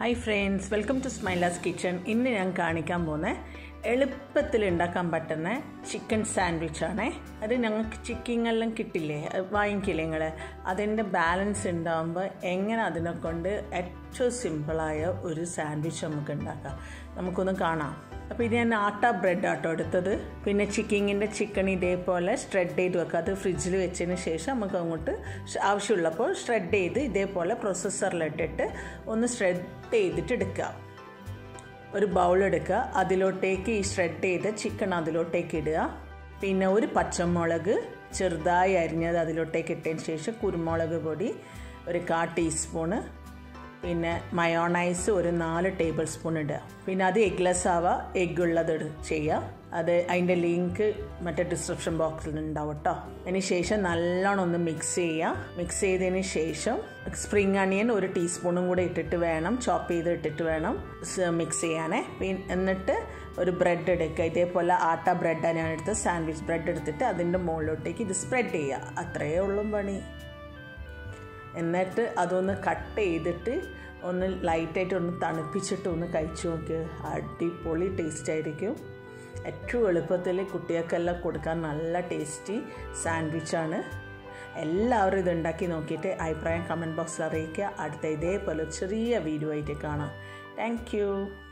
hi friends welcome to Smila's kitchen ഇന്ന് ഞാൻ കാണിക്കാൻ പോകുന്ന എളുപ്പത്തിൽ ഉണ്ടാക്കാൻ പറ്റുന്ന ചിക്കൻ സാൻഡ്വിച്ചാണ് അത് ഞങ്ങൾക്ക് ചിക്കനെല്ലാം കിട്ടില്ലേ അത് വാങ്ങിക്കില്ലേ നിങ്ങൾ അതിൻ്റെ ബാലൻസ് ഉണ്ടാകുമ്പോൾ എങ്ങനെ അതിനെ കൊണ്ട് ഏറ്റവും സിമ്പിളായ ഒരു സാൻഡ്വിച്ച് നമുക്ക് ഉണ്ടാക്കാം നമുക്കൊന്ന് കാണാം അപ്പോൾ ഇത് ഞാൻ ആട്ട ബ്രെഡ് ആട്ടോ എടുത്തത് പിന്നെ ചിക്കിങ്ങിൻ്റെ ചിക്കൻ ഇതേപോലെ സ്ട്രെഡ് ചെയ്ത് വെക്കുക അത് ഫ്രിഡ്ജിൽ വെച്ചതിന് ശേഷം നമുക്ക് അങ്ങോട്ട് ആവശ്യമുള്ളപ്പോൾ സ്ട്രെഡ് ചെയ്ത് ഇതേപോലെ പ്രൊസസ്സറിലിട്ടിട്ട് ഒന്ന് സ്ട്രെഡ് ചെയ്തിട്ട് എടുക്കുക ഒരു ബൗൾ എടുക്കുക അതിലോട്ടേക്ക് ഈ സ്ട്രെഡ് ചെയ്ത ചിക്കൻ അതിലോട്ടേക്ക് ഇടുക പിന്നെ ഒരു പച്ചമുളക് ചെറുതായി അരിഞ്ഞത് അതിലോട്ടേക്ക് ഇട്ടതിന് ശേഷം കുരുമുളക് പൊടി ഒരു കാ ടീസ്പൂണ് പിന്നെ മയോണൈസ് ഒരു നാല് ടേബിൾ സ്പൂൺ ഇടുക പിന്നെ അത് എഗ്ലെസ് ആവുക എഗ് ഉള്ളത് ചെയ്യുക അത് അതിൻ്റെ ലിങ്ക് മറ്റേ ഡിസ്ക്രിപ്ഷൻ ബോക്സിൽ ഉണ്ടാവും കേട്ടോ അതിന് ശേഷം നല്ലോണം ഒന്ന് മിക്സ് ചെയ്യുക മിക്സ് ചെയ്തതിന് ശേഷം സ്പ്രിങ് അണിയൻ ഒരു ടീസ്പൂണും കൂടെ ഇട്ടിട്ട് വേണം ചോപ്പ് ചെയ്ത് ഇട്ടിട്ട് വേണം മിക്സ് ചെയ്യാനേ എന്നിട്ട് ഒരു ബ്രെഡ് എടുക്കുക ഇതേപോലെ ആട്ട ബ്രെഡാണ് ഞാൻ എടുത്ത് സാൻഡ്വിച്ച് ബ്രെഡ് എടുത്തിട്ട് അതിൻ്റെ മുകളിലോട്ടേക്ക് ഇത് സ്പ്രെഡ് ചെയ്യുക അത്രയേ ഉള്ളൂ പണി എന്നിട്ട് അതൊന്ന് കട്ട് ചെയ്തിട്ട് ഒന്ന് ലൈറ്റായിട്ട് ഒന്ന് തണുപ്പിച്ചിട്ട് ഒന്ന് കഴിച്ചു നോക്ക് അടിപൊളി ടേസ്റ്റ് ആയിരിക്കും ഏറ്റവും എളുപ്പത്തിൽ കുട്ടികൾക്കെല്ലാം കൊടുക്കാൻ നല്ല ടേസ്റ്റി സാൻഡ്വിച്ചാണ് എല്ലാവരും ഇത് ഉണ്ടാക്കി നോക്കിയിട്ട് അഭിപ്രായം കമൻറ്റ് ബോക്സിൽ അറിയിക്കുക അടുത്ത ഇതേപോലെ ചെറിയ വീഡിയോ ആയിട്ട് കാണാം താങ്ക്